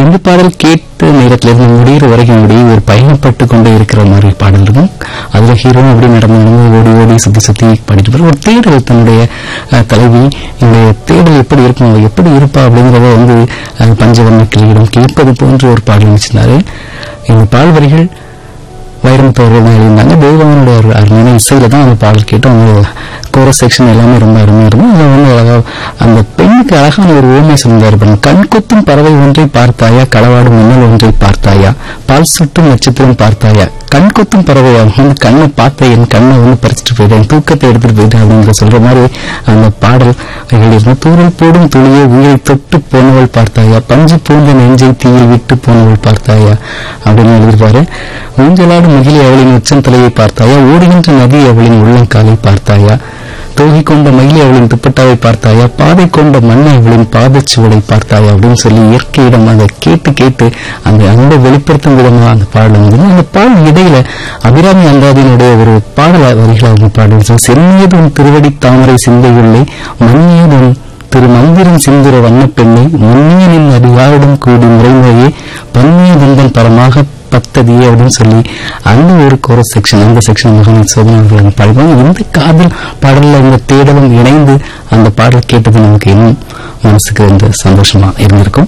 இந்த பாடல் கேட்ட நேரத்துல இருந்து முடிகிற வரைக்கும் முடிய ஒரு பயணப்பட்டு கொண்டே இருக்கிற மாதிரி பாடல் இருக்கும் அதுல ஹீரோ அப்படி நடந்து நடந்து ஓடி ஓடி சுத்தி சுத்தி பாடிட்டு போற ஒரு தேடல் தன்னுடைய அஹ், தலைவி என்னுடைய தேடல் எப்படி இருக்கும் அவ எப்படி இருப்பா அப்படிங்கறத வந்து அஹ், பஞ்சவர்ண கிளியிடம் கேட்பது போன்ற ஒரு பாடல் வச்சிருந்தாரு இந்த பால் வரிகள் வைரமுத்து அவர்கள் தான் எழுதியிருந்தாங்க தெய்வங்களுடைய ஒரு அருமையான இசையில தான் அந்த பாடல் கேட்டோம் அந்த கோரஸ் செக்ஷன் எல்லாமே ரொம்ப அருமையா இருக்கும் அதுல வந்து அழகா அந்த பெண்ணுக்கு அழகான ஒரு ஓமை சொல்லியிருந்தாரு பாருங்க கண் கொத்தும் பறவை ஒன்றை பார்த்தாயா களவாடும் மின்னல் ஒன்றை பார்த்தாயா பால் சுட்டும் நட்சத்திரம் பார்த்தாயா கண் கொத்தும் பறவை அவன் வந்து கண்ணை பார்த்த என் கண்ணை வந்து பறிச்சுட்டு போயிட்டேன் தூக்கத்தை எடுத்துட்டு போயிட்டேன் அப்படிங்கிற சொல்ற மாதிரி அந்த பாடல் எழுதியிருந்தோம் தூரல் போடும் துளியை உயிரை தொட்டு போனவள் பார்த்தாயா பஞ்சு பூந்த நெஞ்சை தீயில் விட்டு போனவள் பார்த்தாயா அப்படின்னு எழுதியிருப்பாரு ஊஞ்சலாடும் மகிழி அவளின் உச்சம் தலையை பார்த்தாயா ஓடுகின்ற நதி அவளின் உள்ளங்காலை பார்த்தாயா தோகை கொண்ட மயிலை அவளின் துப்பட்டாவை பார்த்தாயா பாதை கொண்ட மண்ணை அவளின் பாதச்சுவடை பார்த்தாயா அப்படின்னு சொல்லி இயற்கையிடம் அதை கேட்டு கேட்டு அந்த அன்பை வெளிப்படுத்தும் விதமா அந்த பாடல் வந்து அந்த பாடல் இடையில அபிராமி அந்தாதியினுடைய ஒரு பாடல் வரிகளை அவங்க பாடுறது சென்னியதும் திருவடி தாமரை சிந்தையுள்ளே மன்னியதும் திரு மந்திரம் சிந்துர வண்ணப்பெண்ணை முன்னியனின் அடியாருடன் கூடி முறைமுறையே பன்னிய தந்தன் பரமாக பத்ததியே அப்படின்னு சொல்லி அந்த ஒரு கோரஸ் செக்ஷன் அந்த செக்ஷன் மகன் சோதனை அவர்கள் அந்த பாடுவாங்க இந்த காதல் பாடல்ல இந்த தேடலும் இணைந்து அந்த பாடல் கேட்டது நமக்கு இன்னும் மனசுக்கு வந்து சந்தோஷமா இருந்திருக்கும்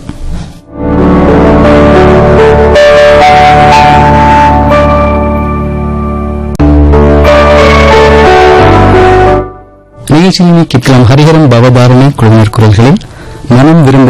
நிகழ்ச்சியினை கேட்கலாம் ஹரிஹரன் பவதாரணி குழுவினர் குரல்களில் மனம் விரும்பு